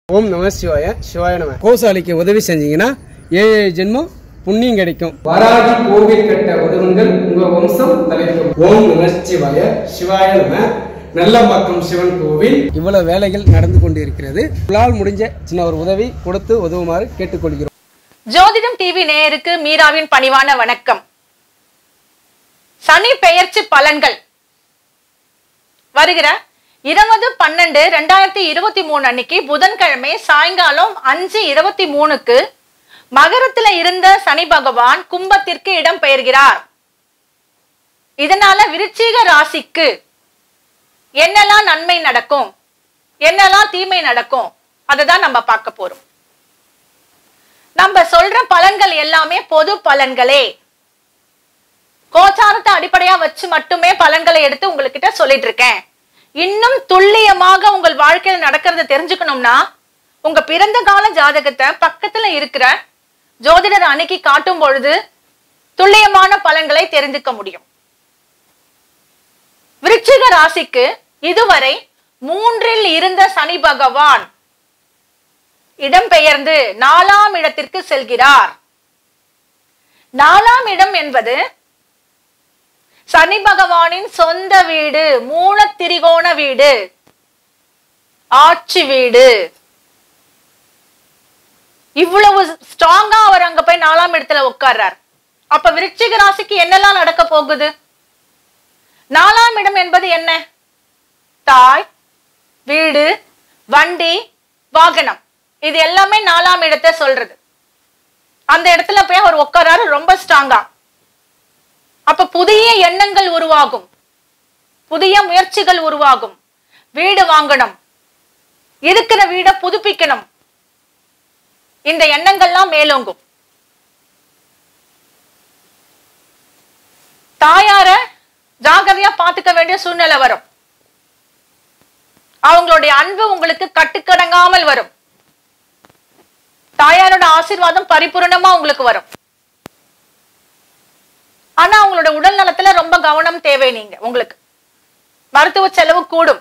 ஓம் நம சிவாய சிவாய நம கோசாலிக்கு உதவி செஞ்சீங்கன்னா ஏழு ஏழு ஜென்மம் புண்ணியம் கிடைக்கும் வராகி கோவில் கட்ட உதவுங்கள் உங்க வம்சம் தலைக்கும் ஓம் நம சிவாய சிவாய நம நல்லம்பாக்கம் சிவன் கோவில் இவ்வளவு வேலைகள் நடந்து கொண்டு இருக்கிறது உங்களால் முடிஞ்ச சின்ன ஒரு உதவி கொடுத்து உதவுமாறு கேட்டுக்கொள்கிறோம் ஜோதிடம் டிவி நேயருக்கு மீராவின் பணிவான வணக்கம் சனி பெயர்ச்சி பலன்கள் வருகிற இருபது பன்னெண்டு ரெண்டாயிரத்தி இருபத்தி மூணு அன்னைக்கு புதன்கிழமை சாயங்காலம் அஞ்சு இருபத்தி மூணுக்கு மகரத்துல இருந்த சனி பகவான் கும்பத்திற்கு இடம் பெயர்கிறார் இதனால விருச்சிக ராசிக்கு என்னெல்லாம் நன்மை நடக்கும் என்னெல்லாம் தீமை நடக்கும் அதை தான் நம்ம பார்க்க போறோம் நம்ம சொல்ற பலன்கள் எல்லாமே பொது பலன்களே கோச்சாரத்தை அடிப்படையா வச்சு மட்டுமே பலன்களை எடுத்து உங்ககிட்ட சொல்லிட்டு இருக்கேன் இன்னும் துல்லியமாக உங்கள் வாழ்க்கையில நடக்கிறத தெரிஞ்சுக்கணும்னா உங்க பிறந்த கால ஜாதகத்தை பக்கத்துல இருக்கிற ஜோதிடர் அன்னைக்கு காட்டும் பொழுது துல்லியமான பலன்களை தெரிந்துக்க முடியும் விருச்சிக ராசிக்கு இதுவரை மூன்றில் இருந்த சனி பகவான் இடம்பெயர்ந்து நாலாம் இடத்திற்கு செல்கிறார் நாலாம் இடம் என்பது சனி பகவானின் சொந்த வீடு மூல திரிகோண வீடு ஆட்சி வீடு இவ்வளவு ஸ்ட்ராங்கா அவர் அங்க போய் நாலாம் இடத்துல உட்கார்றார் அப்ப விருச்சிக ராசிக்கு என்னெல்லாம் நடக்க போகுது நாலாம் இடம் என்பது என்ன தாய் வீடு வண்டி வாகனம் இது எல்லாமே நாலாம் இடத்தை சொல்றது அந்த இடத்துல போய் அவர் உட்காராரு ரொம்ப ஸ்ட்ராங்கா அப்ப புதிய எண்ணங்கள் உருவாகும் புதிய முயற்சிகள் உருவாகும் வீடு வாங்கணும் இருக்கிற வீடை புதுப்பிக்கணும் இந்த எண்ணங்கள்லாம் மேலோங்கும் தாயார ஜாகிரதையா பாத்துக்க வேண்டிய சூழ்நிலை வரும் அவங்களுடைய அன்பு உங்களுக்கு கட்டுக்கடங்காமல் வரும் தாயாரோட ஆசீர்வாதம் பரிபூரணமா உங்களுக்கு வரும் ஆனா அவங்களோட உடல் நலத்துல ரொம்ப கவனம் தேவை நீங்க உங்களுக்கு மருத்துவ செலவு கூடும்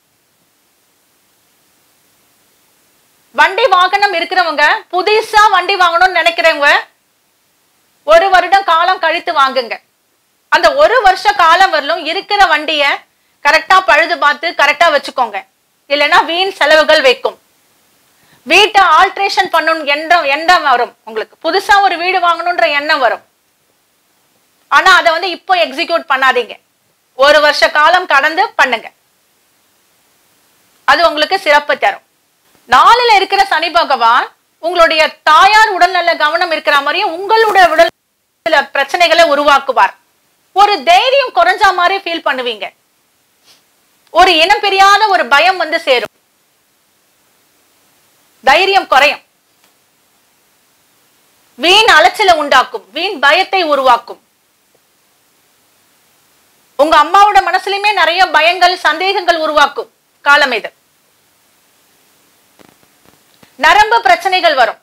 வண்டி வாகனம் இருக்கிறவங்க புதுசா வண்டி வாங்கணும்னு நினைக்கிறவங்க ஒரு வருடம் காலம் கழித்து வாங்குங்க அந்த ஒரு வருஷ காலம் வரலும் இருக்கிற வண்டிய கரெக்டா பழுது பார்த்து கரெக்டா வச்சுக்கோங்க இல்லைன்னா வீண் செலவுகள் வைக்கும் வீட்டை ஆல்ட்ரேஷன் பண்ணணும் என்ற எண்ணம் வரும் உங்களுக்கு புதுசா ஒரு வீடு வாங்கணும்ன்ற எண்ணம் வரும் ஆனா அதை வந்து இப்போ எக்ஸிக்யூட் பண்ணாதீங்க ஒரு வருஷ காலம் கடந்து பண்ணுங்க அது உங்களுக்கு சிறப்பு தரும் நாலுல இருக்கிற சனி பகவான் உங்களுடைய தாயார் உடல்நல கவனம் இருக்கிற மாதிரியும் உங்களுடைய உடல் சில பிரச்சனைகளை உருவாக்குவார் ஒரு தைரியம் குறைஞ்ச மாதிரி ஃபீல் பண்ணுவீங்க ஒரு இனம் பிரியாத ஒரு பயம் வந்து சேரும் தைரியம் குறையும் வீண் அலைச்சலை உண்டாக்கும் வீண் பயத்தை உருவாக்கும் உங்க அம்மாவோட மனசுலயுமே நிறைய பயங்கள் சந்தேகங்கள் உருவாக்கும் காலம் இது நரம்பு பிரச்சனைகள் வரும்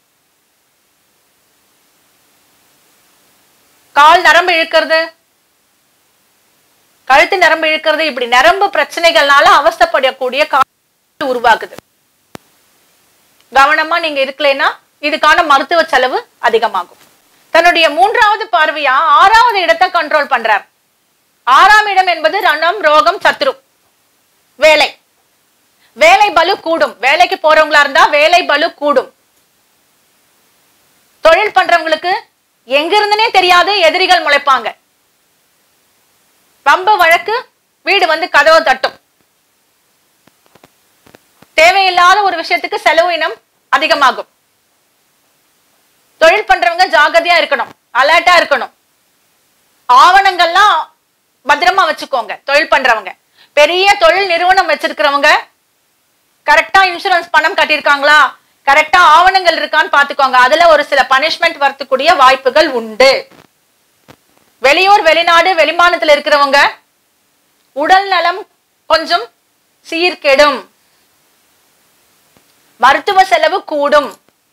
கால் நரம்பு இழுக்கிறது கழுத்து நரம்பு இழுக்கிறது இப்படி நரம்பு பிரச்சனைகள்னால அவஸ்தப்படக்கூடிய கால் உருவாக்குது கவனமா நீங்க இருக்கலைன்னா இதுக்கான மருத்துவ செலவு அதிகமாகும் தன்னுடைய மூன்றாவது பார்வையா ஆறாவது இடத்தை கண்ட்ரோல் பண்றார் ஆறாம் இடம் என்பது ரணம் ரோகம் சத்ரு வேலை வேலை பலு கூடும் வேலைக்கு போறவங்களா இருந்தா வேலை பலு கூடும் தொழில் பண்றவங்களுக்கு எங்க இருந்துனே தெரியாது எதிரிகள் முளைப்பாங்க வம்பு வழக்கு வீடு வந்து கதவை தட்டும் தேவையில்லாத ஒரு விஷயத்துக்கு செலவு இனம் அதிகமாகும் தொழில் பண்றவங்க ஜாகிரதையா இருக்கணும் அலர்ட்டா இருக்கணும் ஆவணங்கள்லாம் பத்திரமா வச்சுக்கோங்க தொழில் பண்றவங்க பெரிய தொழில் நிறுவனம் வச்சிருக்கிறவங்க கரெக்டா இன்சூரன்ஸ் பணம் கட்டியிருக்காங்களா கரெக்டா ஆவணங்கள் இருக்கான்னு பாத்துக்கோங்க அதுல ஒரு சில பனிஷ்மெண்ட் வரத்துக்கூடிய வாய்ப்புகள் உண்டு வெளியூர் வெளிநாடு வெளிமாநிலத்தில் இருக்கிறவங்க உடல் நலம் கொஞ்சம் சீர்கெடும் மருத்துவ செலவு கூடும்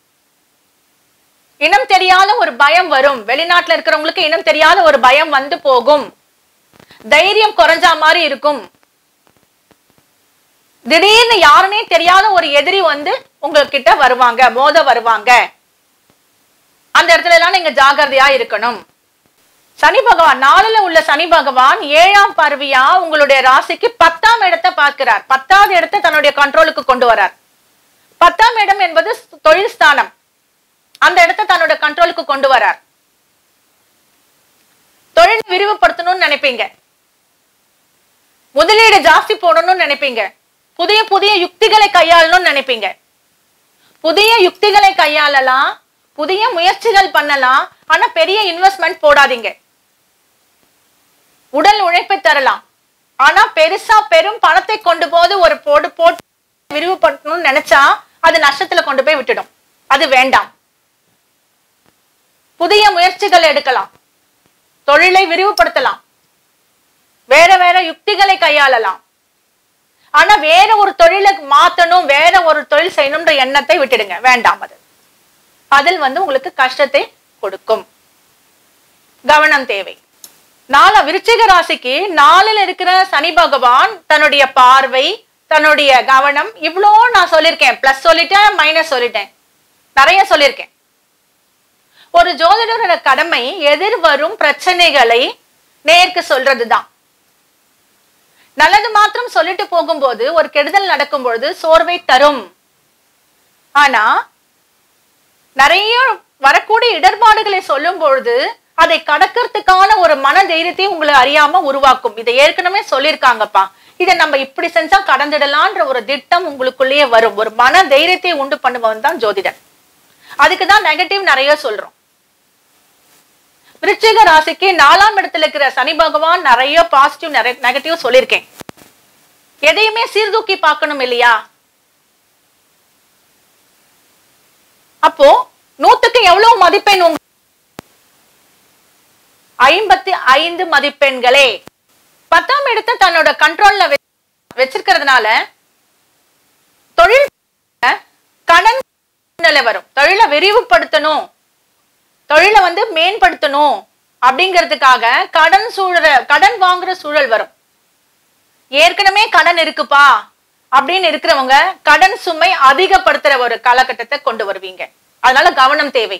இனம் தெரியாத ஒரு பயம் வரும் வெளிநாட்டுல இருக்கிறவங்களுக்கு இனம் தெரியாத ஒரு பயம் வந்து போகும் தைரியம் குறைஞ்சா மாதிரி இருக்கும் திடீர்னு யாருன்னே தெரியாத ஒரு எதிரி வந்து உங்ககிட்ட வருவாங்க மோத வருவாங்க அந்த இடத்துல எல்லாம் நீங்க ஜாகிரதையா இருக்கணும் சனி பகவான் நாலுல உள்ள சனி பகவான் ஏழாம் பார்வையா உங்களுடைய ராசிக்கு பத்தாம் இடத்தை பார்க்கிறார் பத்தாவது இடத்தை தன்னுடைய கண்ட்ரோலுக்கு கொண்டு வரார் பத்தாம் இடம் என்பது தொழில் ஸ்தானம் அந்த இடத்தை தன்னோட கண்ட்ரோலுக்கு கொண்டு வரார் தொழில் விரிவுபடுத்தணும்னு நினைப்பீங்க முதலீடு ஜாஸ்தி போடணும்னு நினைப்பீங்க புதிய புதிய யுக்திகளை கையாளணும்னு நினைப்பீங்க புதிய யுக்திகளை கையாளலாம் புதிய முயற்சிகள் பண்ணலாம் ஆனா பெரிய இன்வெஸ்ட்மெண்ட் போடாதீங்க உடல் உழைப்பை தரலாம் ஆனா பெருசா பெரும் பணத்தை கொண்டு போது ஒரு போடு போட்டு விரிவுபடுத்தணும்னு நினைச்சா அது நஷ்டத்துல கொண்டு போய் விட்டுடும் அது வேண்டாம் புதிய முயற்சிகள் எடுக்கலாம் தொழிலை விரிவுபடுத்தலாம் வேற வேற யுக்திகளை கையாளலாம் ஆனா வேற ஒரு தொழிலை மாத்தணும் வேற ஒரு தொழில் செய்யணும்ன்ற எண்ணத்தை விட்டுடுங்க வேண்டாம் அது அதில் வந்து உங்களுக்கு கஷ்டத்தை கொடுக்கும் கவனம் தேவை நாலா விருச்சிக ராசிக்கு நாளில் இருக்கிற சனி பகவான் தன்னுடைய பார்வை தன்னுடைய கவனம் இவ்வளோ நான் சொல்லியிருக்கேன் பிளஸ் சொல்லிட்டேன் மைனஸ் சொல்லிட்டேன் நிறைய சொல்லியிருக்கேன் ஒரு ஜோதிடரோட கடமை எதிர்வரும் பிரச்சனைகளை நேருக்கு சொல்றதுதான் நல்லது மாத்திரம் சொல்லிட்டு போகும்போது ஒரு கெடுதல் நடக்கும்பொழுது சோர்வை தரும் ஆனா நிறைய வரக்கூடிய இடர்பாடுகளை சொல்லும் பொழுது அதை கடக்கிறதுக்கான ஒரு மன தைரியத்தை உங்களை அறியாம உருவாக்கும் இதை ஏற்கனவே சொல்லியிருக்காங்கப்பா இதை நம்ம இப்படி செஞ்சா கடந்துடலான்ற ஒரு திட்டம் உங்களுக்குள்ளேயே வரும் ஒரு மன தைரியத்தை உண்டு பண்ணுபவன் தான் ஜோதிடன் அதுக்கு தான் நெகட்டிவ் நிறைய சொல்றோம் விருச்சிக ராசிக்கு நாலாம் இடத்துல இருக்கிற சனி பகவான் நிறைய பாசிட்டிவ் நிறைய நெகட்டிவ் சொல்லியிருக்கேன் எதையுமே சீர்தூக்கி பார்க்கணும் இல்லையா அப்போ நூத்துக்கு எவ்வளவு மதிப்பெண் உங்க ஐம்பத்தி ஐந்து மதிப்பெண்களே பத்தாம் இடத்தை தன்னோட கண்ட்ரோல்ல வச்சிருக்கிறதுனால தொழில் கடன் நிலை வரும் தொழிலை விரிவுபடுத்தணும் தொழிலை வந்து மேம்படுத்தணும் அப்படிங்கிறதுக்காக கடன் சூழல கடன் வாங்குற சூழல் வரும் ஏற்கனவே கடன் இருக்குப்பா அப்படின்னு இருக்கிறவங்க கடன் சுமை அதிகப்படுத்துற ஒரு காலகட்டத்தை கொண்டு வருவீங்க அதனால கவனம் தேவை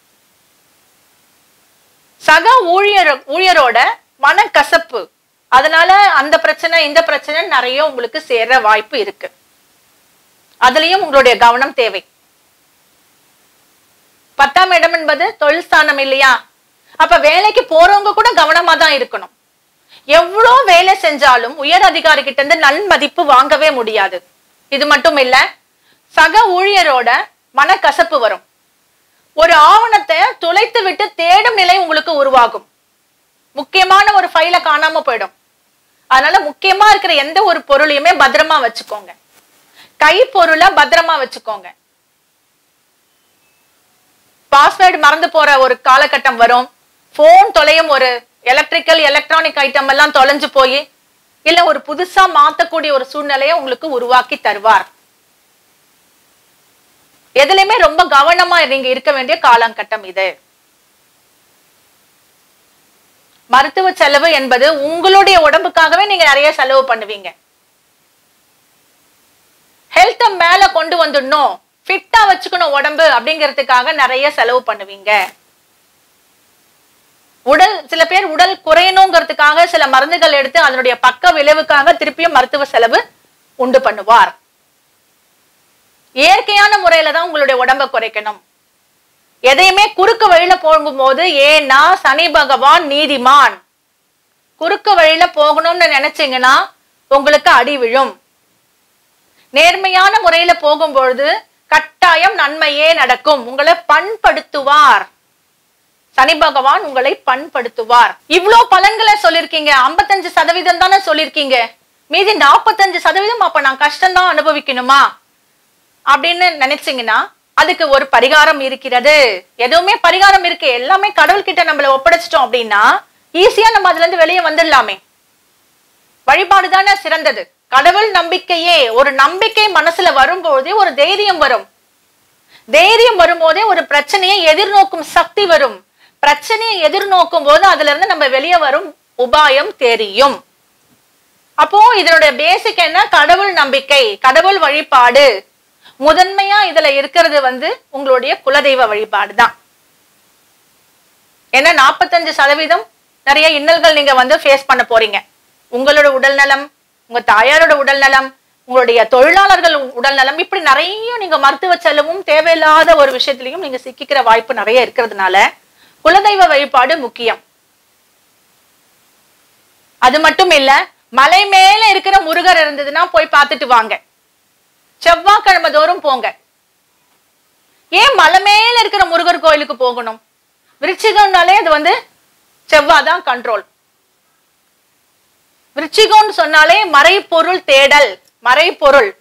சக ஊழியர் ஊழியரோட மனக்கசப்பு அதனால அந்த பிரச்சனை இந்த பிரச்சனை நிறைய உங்களுக்கு சேர வாய்ப்பு இருக்கு அதுலயும் உங்களுடைய கவனம் தேவை பத்தாம் இடம் என்பது தொழில் ஸ்தானம் இல்லையா அப்ப வேலைக்கு போறவங்க கூட கவனமா தான் இருக்கணும் எவ்வளோ வேலை செஞ்சாலும் உயர் அதிகாரி கிட்ட இருந்து நன்மதிப்பு வாங்கவே முடியாது இது மட்டும் இல்ல சக ஊழியரோட மனக்கசப்பு வரும் ஒரு ஆவணத்தை துளைத்து விட்டு தேடும் நிலை உங்களுக்கு உருவாகும் முக்கியமான ஒரு ஃபைல காணாம போயிடும் அதனால முக்கியமா இருக்கிற எந்த ஒரு பொருளையுமே பத்திரமா வச்சுக்கோங்க கை பொருளை பத்திரமா வச்சுக்கோங்க பாஸ்வேர்டு மறந்து போற ஒரு காலகட்டம் வரும் போன் தொலையும் ஒரு எலக்ட்ரிக்கல் எலக்ட்ரானிக் ஐட்டம் எல்லாம் தொலைஞ்சு போய் இல்ல ஒரு புதுசா மாத்தக்கூடிய ஒரு சூழ்நிலையை உங்களுக்கு உருவாக்கி தருவார் எதுலையுமே ரொம்ப கவனமா நீங்க இருக்க வேண்டிய காலகட்டம் இது மருத்துவ செலவு என்பது உங்களுடைய உடம்புக்காகவே நீங்க நிறைய செலவு பண்ணுவீங்க ஹெல்த்த மேல கொண்டு வந்துடணும் ஃபிட்டா வச்சுக்கணும் உடம்பு அப்படிங்கிறதுக்காக நிறைய செலவு பண்ணுவீங்க உடல் சில பேர் உடல் குறையணுங்கிறதுக்காக சில மருந்துகள் எடுத்து அதனுடைய பக்க விளைவுக்காக திருப்பியும் மருத்துவ செலவு உண்டு பண்ணுவார் இயற்கையான முறையில தான் உங்களுடைய உடம்ப குறைக்கணும் எதையுமே குறுக்கு வழியில போகும்போது ஏன்னா சனி பகவான் நீதிமான் குறுக்கு வழியில போகணும்னு நினைச்சீங்கன்னா உங்களுக்கு அடி விழும் நேர்மையான முறையில போகும்பொழுது கட்டாயம் நன்மையே நடக்கும் உங்களை பண்படுத்துவார் சனி பகவான் உங்களை பண்படுத்துவார் இவ்ளோ பலன்களை சொல்லிருக்கீங்க ஐம்பத்தஞ்சு சதவீதம் தானே சொல்லிருக்கீங்க மீதி நாற்பத்தஞ்சு சதவீதம் அப்ப நான் கஷ்டம் தான் அனுபவிக்கணுமா அப்படின்னு நினைச்சீங்கன்னா அதுக்கு ஒரு பரிகாரம் இருக்கிறது எதுவுமே பரிகாரம் இருக்கு எல்லாமே கடவுள் கிட்ட நம்மள ஒப்படைச்சிட்டோம் அப்படின்னா ஈஸியா நம்ம அதுல இருந்து வெளியே வந்துடலாமே வழிபாடு தானே சிறந்தது கடவுள் நம்பிக்கையே ஒரு நம்பிக்கை மனசுல வரும்போதே ஒரு தைரியம் வரும் தைரியம் வரும்போதே ஒரு பிரச்சனையை எதிர்நோக்கும் சக்தி வரும் பிரச்சனையை எதிர்நோக்கும் போது அதுல இருந்து நம்ம வெளியே வரும் உபாயம் தெரியும் அப்போ இதனுடைய பேசிக் என்ன கடவுள் நம்பிக்கை கடவுள் வழிபாடு முதன்மையா இதுல இருக்கிறது வந்து உங்களுடைய குலதெய்வ வழிபாடு தான் ஏன்னா நாற்பத்தஞ்சு சதவீதம் நிறைய இன்னல்கள் நீங்க வந்து ஃபேஸ் பண்ண போறீங்க உங்களோட உடல் நலம் உங்க தாயாரோட உடல் நலம் உங்களுடைய தொழிலாளர்கள் உடல் நலம் இப்படி நிறைய நீங்க மருத்துவ செலவும் தேவையில்லாத ஒரு விஷயத்திலையும் நீங்க சிக்கிக்கிற வாய்ப்பு நிறைய இருக்கிறதுனால குலதெய்வ வழிபாடு முக்கியம் அது மட்டும் இல்ல மலை மேல இருக்கிற முருகர் இருந்ததுன்னா போய் பார்த்துட்டு வாங்க செவ்வாய்க்கிழமை தோறும் போங்க ஏன் மலை மேல இருக்கிற முருகர் கோயிலுக்கு போகணும் விருச்சிகம்னாலே அது வந்து செவ்வாய் தான் கண்ட்ரோல் விருச்சிகம்னு சொன்னாலே மறைப்பொருள் தேடல் மறைப்பொருள்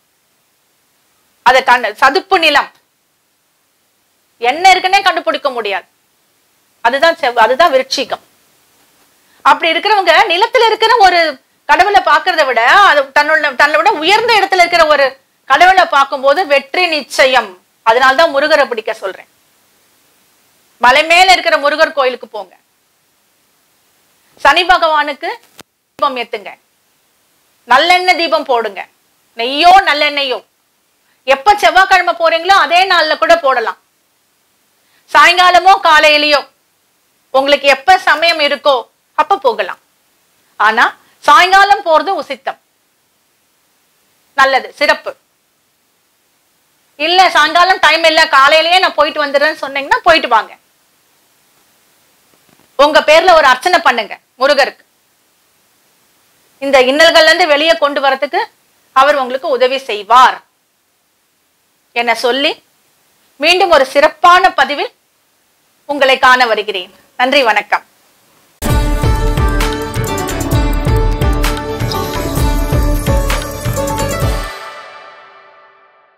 அத கண்ட சதுப்பு நிலம் என்ன இருக்குன்னே கண்டுபிடிக்க முடியாது அதுதான் செவ் அதுதான் விருச்சிகம் அப்படி இருக்கிறவங்க நிலத்துல இருக்கிற ஒரு கடவுளை பார்க்கறத விட அது தன்னோட தன்னை விட உயர்ந்த இடத்துல இருக்கிற ஒரு கடவுளை பார்க்கும்போது வெற்றி நிச்சயம் அதனால்தான் முருகரை பிடிக்க சொல்றேன் மலை மேல இருக்கிற முருகர் கோயிலுக்கு போங்க சனி பகவானுக்கு தீபம் ஏத்துங்க நல்லெண்ணெய் தீபம் போடுங்க நெய்யோ நல்லெண்ணெய்யோ எப்ப செவ்வாய்க்கிழமை போறீங்களோ அதே நாள்ல கூட போடலாம் சாயங்காலமோ காலையிலயோ உங்களுக்கு எப்ப சமயம் இருக்கோ அப்ப போகலாம் ஆனா சாயங்காலம் போறது உசித்தம் நல்லது சிறப்பு இல்ல சாயங்காலம் டைம் இல்ல காலையிலேயே நான் போயிட்டு வந்துடுறேன்னு சொன்னீங்கன்னா போயிட்டு வாங்க உங்க பேர்ல ஒரு அர்ச்சனை பண்ணுங்க முருகருக்கு இந்த இன்னல்கள்ல இருந்து வெளியே கொண்டு வரதுக்கு அவர் உங்களுக்கு உதவி செய்வார் என சொல்லி மீண்டும் ஒரு சிறப்பான பதிவில் உங்களை காண வருகிறேன் நன்றி வணக்கம்